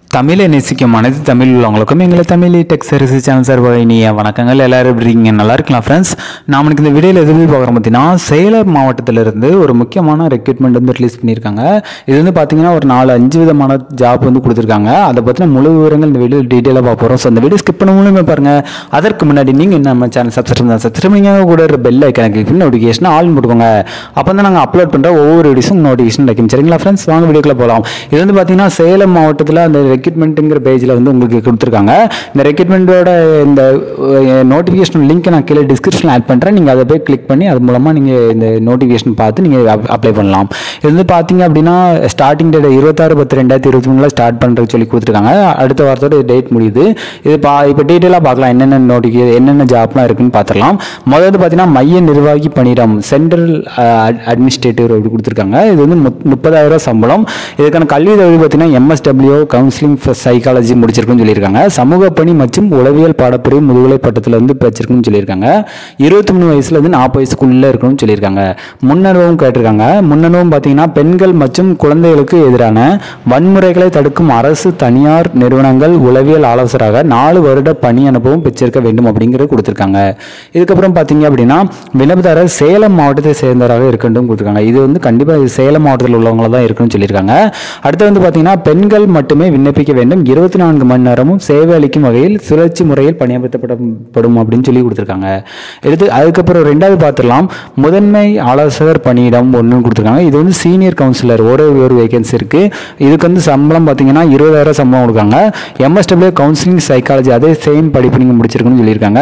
தமிழை நேசிக்கும் அனைத்து தமிழ் உள்ளவங்களுக்கும் எங்களை Tamil tech service channel sir இனிய வணக்கங்கள் எல்லாரும் எப்படி இருக்கீங்க நல்லா இருக்கலாம் ஃப்ரெண்ட்ஸ் நான் எனக்கு இந்த வீடியோவில் எது பார்க்குறோம் பார்த்தீங்கன்னா சேலம் மாவட்டத்திலிருந்து ஒரு முக்கியமான ரெக்ரூட்மெண்ட் வந்து ரிலீஸ் பண்ணியிருக்காங்க இது வந்து பார்த்தீங்கன்னா ஒரு நாலு அஞ்சு விதமான ஜாப் வந்து கொடுத்துருக்காங்க அதை பற்றின முழு விவரங்கள் இந்த வீடியோ டீட்டெயிலாக பார்க்க போகிறோம் ஸோ அந்த வீடியோ ஸ்கிப் பண்ண மூலமே பாருங்கள் அதற்கு முன்னாடி நீங்கள் நம்ம சேனல் சப்ஸ்கிரைப் தான் சப்ஸ்கிரைப் பண்ணிங்க கூட ஒரு பெல் ஐக்கனை கிளிக் பண்ணி நோட்டிஃபிகேஷன் ஆல் போட்டுக்கோங்க அப்போ தான் நாங்கள் அப்லோட் பண்ணுற ஒவ்வொரு வீடியோஸும் நோட்டிஃபிகேஷன் கிடைக்கும் சரிங்களா ஃப்ரெண்ட்ஸ் வாங்க வீடியோக்குள்ள போகலாம் இது வந்து பார்த்தீங்கன்னா சேலம் மாவட்டத்தில் அந்த ரெக்ரூட்மெண்ட்டுங்கிற பேஜில் வந்து உங்களுக்கு கொடுத்துருக்காங்க இந்த ரெக்ரூட்மெண்ட்டோட இந்த நோட்டிஃபிகேஷன் லிங்க்கை நான் கீழே டிஸ்கிரிப்ஷனில் ஆட் பண்ணுறேன் நீங்கள் அதை போய் கிளிக் பண்ணி அது மூலமாக நீங்கள் இந்த நோட்டிஃபிகேஷன் பார்த்து நீங்கள் அப்ளை பண்ணலாம் இது வந்து பார்த்தீங்க அப்படின்னா ஸ்டார்டிங் டேட் இருபத்தாறு பத்து ரெண்டாயிரத்தி இருபத்தி மூணில் ஸ்டார்ட் பண்ணுறதுக்கு சொல்லி கொடுத்துருக்காங்க அடுத்த வாரத்தோட டேட் முடியுது இது பா இப்போ டீட்டெயிலாக பார்க்கலாம் என்னென்ன நோட்டிஃபி என்னென்ன ஜாப்லாம் இருக்குன்னு பார்த்துடலாம் முதல்ல வந்து பார்த்தீங்கன்னா மைய நிர்வாகி பணியிடம் சென்ட்ரல் அட்மினிஸ்ட்ரேட்டிவ் அப்படி கொடுத்துருக்காங்க இது வந்து முப்- முப்பதாயிரம் ரூபாய் சம்பளம் இதுக்கான கல்வி தகுதி பார்த்தீங்கன்னா எம்எஸ்டபிள்யூ கவுன்சிலிங் ஃபார் சைக்காலஜி முடிச்சிருக்குன்னு சொல்லியிருக்காங்க சமூக பணி மற்றும் உளவியல் பாடப்பிரிவு முதுகலை பட்டத்தில் வந்து வச்சிருக்குன்னு சொல்லியிருக்காங்க இருபத்தி மூணு வயசுல இருந்து நாற்பது வயசுக்குள்ளே இருக்கணும்னு சொல்லியிருக்காங்க முன்னனுபவம் கேட்டிருக்காங்க முன்னனுபவம் பார்த்தீங்கன்னா பெண்கள் மற்றும் குழந்தைகளுக்கு எதிரான வன்முறைகளை தடுக்கும் அரசு தனியார் நிறுவனங்கள் உளவியல் ஆலோசகராக நாலு வருட பணி அனுபவம் பெற்றிருக்க வேண்டும் அப்படிங்கிறது கொடுத்துருக்காங்க இதுக்கப்புறம் பார்த்தீங்க அப்படின்னா விண்ணப்பதாரர் சேலம் மாவட்டத்தை சேர்ந்தவராக இருக்கட்டும் கொடுத்துருக்காங்க இது வந்து கண்டிப்பாக இது சேலம் மாவட்டத்தில் உள்ளவங்கள தான் இருக்கணும்னு சொல்லியிருக்காங்க அடுத்து வந்து பார்த்தீங்கன்னா பெண்கள் மட்டுமே விண்ணப்பிக்க வேண்டும் இருபத்தி நான்கு மணி நேரமும் சேவை அளிக்கும் வகையில் சுழற்சி முறையில் பணியமர்த்தப்படும் அப்படின்னு சொல்லி கொடுத்துருக்காங்க எடுத்து அதுக்கப்புறம் ரெண்டாவது பார்த்துடலாம் முதன்மை ஆலோசகர் பணியிடம் ஒன்று கொடுத்துருக்காங்க இது வந்து சீனியர் கவுன்சிலர் ஒரு ஒரு வேகன்சி இருக்கு இதுக்கு வந்து சம்பளம் பார்த்தீங்கன்னா இருபதாயிரம் சம்பளம் கொடுக்காங்க எம்எஸ்டபிள்யூ கவுன்சிலிங் சைக்காலஜி அதே சேம் படிப்பு நீங்கள் முடிச்சிருக்குன்னு சொல்லியிருக்காங்க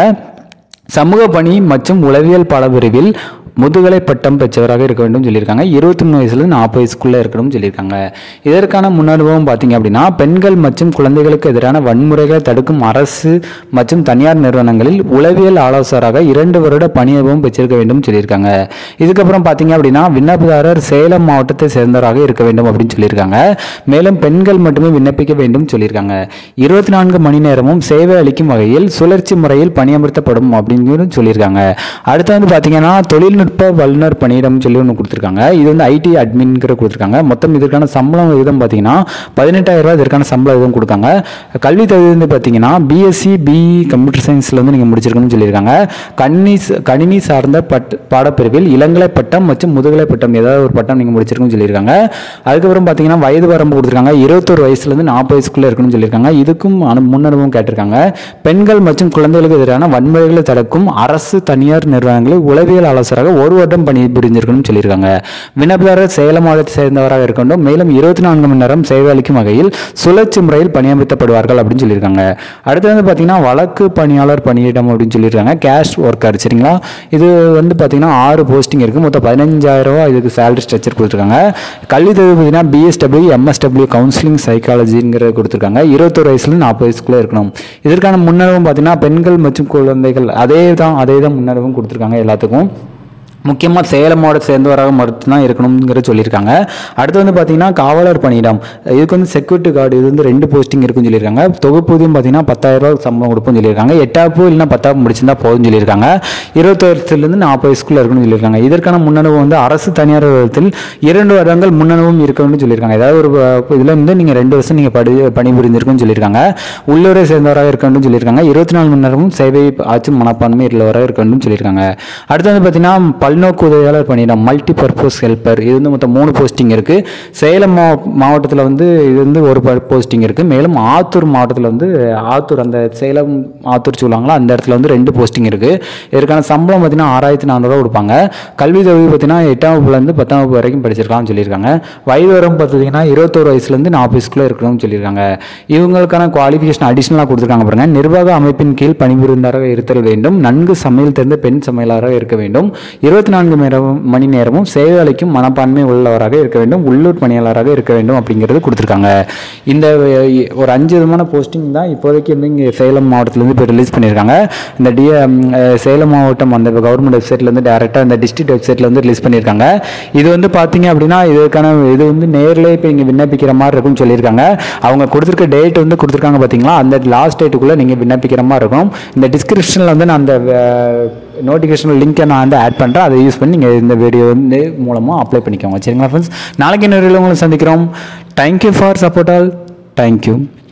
சமூக பணி மற்றும் உளவியல் பாடப்பிரிவில் முதுகலை பட்டம் பெற்றவராக இருக்க வேண்டும் சொல்லியிருக்காங்க இருபத்தி மூணு வயசுல நாற்பது வயசுக்குள்ளே இருக்கணும்னு சொல்லியிருக்காங்க இதற்கான முன்னனுபவம் பார்த்தீங்க அப்படின்னா பெண்கள் மற்றும் குழந்தைகளுக்கு எதிரான வன்முறைகளை தடுக்கும் அரசு மற்றும் தனியார் நிறுவனங்களில் உளவியல் ஆலோசகராக இரண்டு வருட பணி அனுபவம் பெற்றிருக்க வேண்டும் சொல்லியிருக்காங்க இதுக்கப்புறம் பார்த்தீங்க அப்படின்னா விண்ணப்பதாரர் சேலம் மாவட்டத்தை சேர்ந்தவராக இருக்க வேண்டும் அப்படின்னு சொல்லியிருக்காங்க மேலும் பெண்கள் மட்டுமே விண்ணப்பிக்க வேண்டும் சொல்லியிருக்காங்க இருபத்தி நான்கு மணி நேரமும் சேவை அளிக்கும் வகையில் சுழற்சி முறையில் பணியமர்த்தப்படும் அப்படின்னு சொல்லியிருக்காங்க அடுத்து வந்து பார்த்தீங்கன்னா தொழில்நுட்ப வல்லுநர் பணியிடம் சொல்லி ஒன்று கொடுத்துருக்காங்க இது வந்து ஐடி அட்மின்கிற கொடுத்துருக்காங்க மொத்தம் இதற்கான சம்பளம் விகிதம் பார்த்தீங்கன்னா பதினெட்டாயிரம் ரூபாய் இதற்கான சம்பள விகிதம் கொடுக்காங்க கல்வி தகுதி வந்து பார்த்தீங்கன்னா பிஎஸ்சி பிஇ கம்ப்யூட்டர் சயின்ஸில் வந்து நீங்கள் முடிச்சிருக்கணும்னு சொல்லியிருக்காங்க கணினி கணினி சார்ந்த பட் பாடப்பிரிவில் இளங்கலை பட்டம் மற்றும் முதுகலை பட்டம் ஏதாவது ஒரு பட்டம் நீங்கள் முடிச்சிருக்கணும்னு சொல்லியிருக்காங்க அதுக்கப்புறம் பார்த்தீங்கன்னா வயது வரம்பு கொடுத்துருக்காங்க இருபத்தொரு வயசுலேருந்து நாற்பது வயசுக்குள்ளே இருக்கணும்னு சொல்லியிருக்காங்க இதுக்கும் அனு முன்னனுபவம் கேட்டிருக்காங்க பெண்கள் மற்றும் குழந்தைகளுக்கு எதிரான வன்முறைகளை தடுக்கும் அரசு தனியார் நிறுவனங்களில் உளவியல் ஆலோசகராக ஒரு வருடம் பணி புரிஞ்சிருக்கணும்னு சொல்லியிருக்காங்க விண்ணப்பதாரர் சேலம் மாவட்டத்தை சேர்ந்தவராக இருக்க வேண்டும் மேலும் இருபத்தி நான்கு மணி நேரம் சேவை அளிக்கும் வகையில் சுழற்சி முறையில் பணியமர்த்தப்படுவார்கள் அப்படின்னு சொல்லியிருக்காங்க அடுத்து வந்து பார்த்தீங்கன்னா வழக்கு பணியாளர் பணியிடம் அப்படின்னு சொல்லியிருக்காங்க கேஷ் ஒர்க்கர் சரிங்களா இது வந்து பார்த்தீங்கன்னா ஆறு போஸ்டிங் இருக்குது மொத்தம் பதினஞ்சாயிரம் ரூபா இதுக்கு சேலரி ஸ்ட்ரக்சர் கொடுத்துருக்காங்க கல்வி தகுதி பார்த்தீங்கன்னா பிஎஸ்டபிள்யூ எம்எஸ்டபிள்யூ கவுன்சிலிங் சைக்காலஜிங்கிற கொடுத்துருக்காங்க இருபத்தொரு வயசுல நாற்பது வயசுக்குள்ளே இருக்கணும் இதற்கான முன்னரவும் பார்த்தீங்கன்னா பெண்கள் மற்றும் குழந்தைகள் அதே தான் அதே தான் முன்னரவும் கொடுத்துருக்காங்க எல்லாத்துக்கும் முக்கியமாக சேலம் மாவட்டத்தை சேர்ந்தவராக மட்டும்தான் இருக்கணுங்கிற சொல்லியிருக்காங்க அடுத்து வந்து பார்த்தீங்கன்னா காவலர் பணியிடம் இதுக்கு வந்து செக்யூரிட்டி கார்டு இது வந்து ரெண்டு போஸ்டிங் இருக்குன்னு சொல்லியிருக்காங்க தொகுப்பூதியம் பார்த்தீங்கன்னா பத்தாயிரம் ரூபாய் சம்பளம் கொடுப்போம்னு சொல்லியிருக்காங்க எட்டாப்பு இல்லைன்னா பத்தாப்பு முடிச்சிருந்தா போதும்னு சொல்லியிருக்காங்க இருபத்தொருலேருந்து நாற்பது வயசுக்குள்ள இருக்கணும்னு சொல்லியிருக்காங்க இதற்கான முன்னனுபவம் வந்து அரசு தனியார் நிறுவனத்தில் இரண்டு வருடங்கள் முன்னனுபவம் இருக்கணும்னு சொல்லியிருக்காங்க ஏதாவது ஒரு இதில் வந்து நீங்கள் ரெண்டு வருஷம் நீங்கள் படி பணிபுரிஞ்சிருக்குன்னு சொல்லியிருக்காங்க உள்ளூரை சேர்ந்தவராக இருக்கணும்னு சொல்லியிருக்காங்க இருபத்தி நாலு மணி நேரமும் சேவை ஆற்றும் மனப்பான்மை உள்ளவராக இருக்கணும்னு சொல்லியிருக்காங்க அடுத்து வந்து பார்த்தீங்கன்னா பல்நோக்கு உதவியாளர் பணியிடம் மல்டி பர்பஸ் ஹெல்ப்பர் இது வந்து மொத்தம் மூணு போஸ்டிங் இருக்குது சேலம் மாவ மாவட்டத்தில் வந்து இது வந்து ஒரு போஸ்டிங் இருக்குது மேலும் ஆத்தூர் மாவட்டத்தில் வந்து ஆத்தூர் அந்த சேலம் ஆத்தூர் சொல்லுவாங்களா அந்த இடத்துல வந்து ரெண்டு போஸ்டிங் இருக்குது இதற்கான சம்பளம் பார்த்தீங்கன்னா ஆறாயிரத்தி நானூறுரூவா கொடுப்பாங்க கல்வி தகுதி பார்த்தீங்கன்னா எட்டாம் வகுப்புலேருந்து பத்தாம் வகுப்பு வரைக்கும் படிச்சிருக்கான்னு சொல்லியிருக்காங்க வயது வரம் பார்த்தீங்கன்னா இருபத்தோரு வயசுலேருந்து நாற்பது வயசுக்குள்ளே இருக்கணும்னு சொல்லியிருக்காங்க இவங்களுக்கான குவாலிஃபிகேஷன் அடிஷ்னலாக கொடுத்துருக்காங்க பாருங்க நிர்வாக அமைப்பின் கீழ் பணிபுரிந்தவராக இருத்தல் வேண்டும் நன்கு சமையல் தெரிந்த பெண் சமையலாளராக இருக்க வேண்டும் இருபத்தி நான்கு நேரம் மணி நேரமும் சேவை அளிக்கும் மனப்பான்மை உள்ளவராக இருக்க வேண்டும் உள்ளூர் பணியாளராக இருக்க வேண்டும் அப்படிங்கிறது கொடுத்துருக்காங்க இந்த அஹ், ஒரு அஞ்சு விதமான போஸ்டிங் தான் இப்போதைக்கு வந்து இங்கே சேலம் மாவட்டத்திலேருந்து இப்போ ரிலீஸ் பண்ணியிருக்காங்க இந்த டி சேலம் மாவட்டம் அந்த கவர்மெண்ட் வெப்சைட்லேருந்து டேரெக்டாக இந்த டிஸ்ட்ரிக்ட் வெப்சைட்டில் வந்து ரிலீஸ் பண்ணியிருக்காங்க இது வந்து பார்த்தீங்க அப்படின்னா இதுக்கான இது வந்து நேரில் இப்போ இங்கே விண்ணப்பிக்கிற மாதிரி இருக்கும்னு சொல்லியிருக்காங்க அவங்க கொடுத்துருக்க டேட் வந்து கொடுத்துருக்காங்க பார்த்தீங்களா அந்த லாஸ்ட் டேட்டுக்குள்ளே நீங்கள் விண்ணப்பிக்கிற மாதிரி இருக்கும் இந்த டிஸ்கிரிப்ஷனில் வந்து நான் அந்த நோட்டிஃபிகேஷன் லிங்க்கை நான் வந்து ஆட் பண்ணுறேன் அதை யூஸ் பண்ணி நீங்கள் இந்த வீடியோ வந்து மூலமாக அப்ளை பண்ணிக்கோங்க சரிங்களா ஃப்ரெண்ட்ஸ் நாளைக்கு இன்னொரு உங்களை சந்திக்கிறோம் thank you for support all thank you